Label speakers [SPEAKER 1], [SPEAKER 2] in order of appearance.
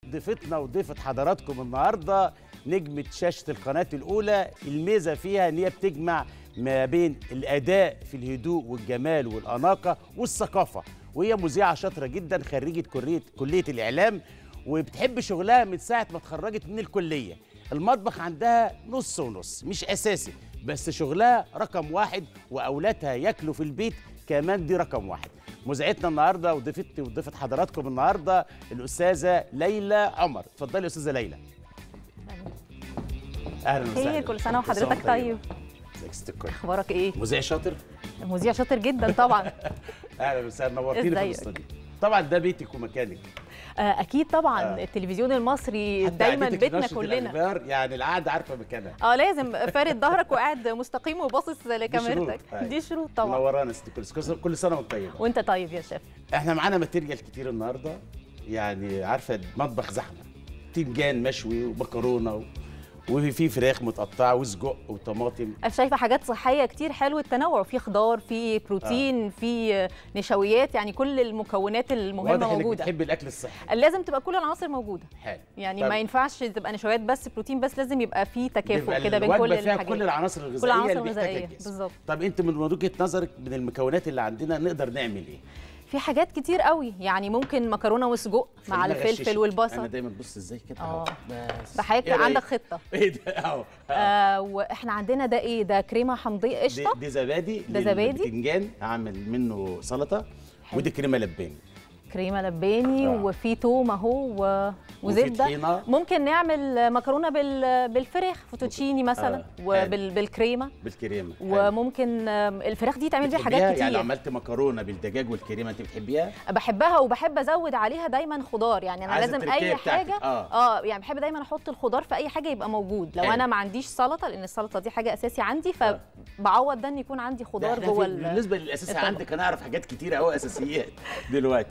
[SPEAKER 1] ضيفتنا وضيفة حضراتكم النهارده نجمة شاشة القناة الأولى الميزة فيها إن هي بتجمع ما بين الأداء في الهدوء والجمال والأناقة والثقافة وهي مذيعة شاطرة جدا خريجة كلية كلية الإعلام وبتحب شغلها من ساعة ما اتخرجت من الكلية المطبخ عندها نص ونص مش أساسي بس شغلها رقم واحد وأولادها ياكلوا في البيت كمان دي رقم واحد مذيعتنا النهارده وضيفتي وضيفه حضراتكم النهارده الاستاذه ليلى عمر اتفضلي يا استاذه ليلى اهلا وسهلا
[SPEAKER 2] خير كل سنه وحضرتك طيب
[SPEAKER 1] ازيك ست الكل
[SPEAKER 2] اخبارك ايه
[SPEAKER 1] مذيع شاطر
[SPEAKER 2] مذيع شاطر جدا طبعا
[SPEAKER 1] اهلا وسهلا نورتيني في
[SPEAKER 2] ازيك؟
[SPEAKER 1] الاستوديو طبعا ده بيتك ومكانك
[SPEAKER 2] آه، اكيد طبعا
[SPEAKER 1] آه.
[SPEAKER 2] التلفزيون المصري
[SPEAKER 1] حتى
[SPEAKER 2] دايما
[SPEAKER 1] قعدتك
[SPEAKER 2] بيتنا
[SPEAKER 1] نشرة
[SPEAKER 2] كلنا
[SPEAKER 1] الأخبار، يعني القعده عارفه مكانها
[SPEAKER 2] اه لازم فارد ظهرك وقاعد مستقيم وباصص لكاميرتك
[SPEAKER 1] شروط.
[SPEAKER 2] دي شروط طبعا
[SPEAKER 1] منورانا ست الكل كل- كل سنه وانت طيبه
[SPEAKER 2] وانت طيب يا شيف
[SPEAKER 1] احنا معانا ماتيريال كتير النهارده يعني عارفه مطبخ زحمه تنجان مشوي ومكرونه و... وفي فراخ متقطعه وسجق وطماطم
[SPEAKER 2] أنا شايفه حاجات صحيه كتير حلو التنوع في خضار في بروتين في نشويات يعني كل المكونات المهمه
[SPEAKER 1] واضح انك
[SPEAKER 2] موجوده
[SPEAKER 1] بتحب الاكل الصحي
[SPEAKER 2] لازم تبقى كل العناصر موجوده
[SPEAKER 1] حلو
[SPEAKER 2] يعني
[SPEAKER 1] طب
[SPEAKER 2] ما ينفعش تبقى نشويات بس بروتين بس لازم يبقى في تكافؤ
[SPEAKER 1] يبقى
[SPEAKER 2] كده بين
[SPEAKER 1] الوجبة
[SPEAKER 2] كل
[SPEAKER 1] فيها
[SPEAKER 2] الحاجات
[SPEAKER 1] كل العناصر
[SPEAKER 2] كل
[SPEAKER 1] الغذائيه
[SPEAKER 2] العناصر
[SPEAKER 1] اللي بيحتاجها
[SPEAKER 2] الغذائيه
[SPEAKER 1] الجسم
[SPEAKER 2] بالظبط
[SPEAKER 1] طب انت من وجهه نظرك من المكونات اللي عندنا نقدر نعمل ايه
[SPEAKER 2] في حاجات كتير قوي يعني ممكن مكرونه وسجق مع
[SPEAKER 1] خليني
[SPEAKER 2] الفلفل
[SPEAKER 1] أغششك. انا
[SPEAKER 2] والبصل
[SPEAKER 1] دايما بص ازاي كده
[SPEAKER 2] اه.
[SPEAKER 1] اهو بس
[SPEAKER 2] بحضرتك
[SPEAKER 1] إيه رأيك؟
[SPEAKER 2] عندك خطه
[SPEAKER 1] ايه ده اهو آه.
[SPEAKER 2] آه واحنا عندنا ده ايه ده كريمه حمضيه
[SPEAKER 1] دي,
[SPEAKER 2] قشطه
[SPEAKER 1] دي زبادي
[SPEAKER 2] ده زبادي.
[SPEAKER 1] للبتنجان هعمل منه سلطه
[SPEAKER 2] حلو.
[SPEAKER 1] ودي كريمه لباني
[SPEAKER 2] كريمه لباني
[SPEAKER 1] آه.
[SPEAKER 2] وفي توم اهو و-
[SPEAKER 1] وفي
[SPEAKER 2] وزبده
[SPEAKER 1] طحينة.
[SPEAKER 2] ممكن نعمل مكرونه بال... بالفراخ فوتوتشيني مثلا
[SPEAKER 1] آه،
[SPEAKER 2] وبالكريمه
[SPEAKER 1] بالكريمه حلو.
[SPEAKER 2] وممكن آم، الفراخ دي تعمل بيها
[SPEAKER 1] بتحبيها؟
[SPEAKER 2] حاجات
[SPEAKER 1] يعني
[SPEAKER 2] كتير
[SPEAKER 1] عملت مكرونه بالدجاج والكريمه انت بتحبيها
[SPEAKER 2] بحبها وبحب ازود عليها دايما خضار يعني انا
[SPEAKER 1] عايزة
[SPEAKER 2] لازم
[SPEAKER 1] التركية
[SPEAKER 2] اي
[SPEAKER 1] بتاعتك.
[SPEAKER 2] حاجه
[SPEAKER 1] آه.
[SPEAKER 2] اه يعني بحب دايما احط الخضار في اي حاجه يبقى موجود لو
[SPEAKER 1] حلو.
[SPEAKER 2] انا ما عنديش سلطه لان السلطه دي حاجه اساسي عندي فبعوض ده ان يكون عندي
[SPEAKER 1] ده
[SPEAKER 2] خضار
[SPEAKER 1] إحنا
[SPEAKER 2] جوه
[SPEAKER 1] في-
[SPEAKER 2] ال-
[SPEAKER 1] بالنسبه للاساسي
[SPEAKER 2] الطبق.
[SPEAKER 1] عندك انا اعرف حاجات كتيره قوي اساسيات دلوقتي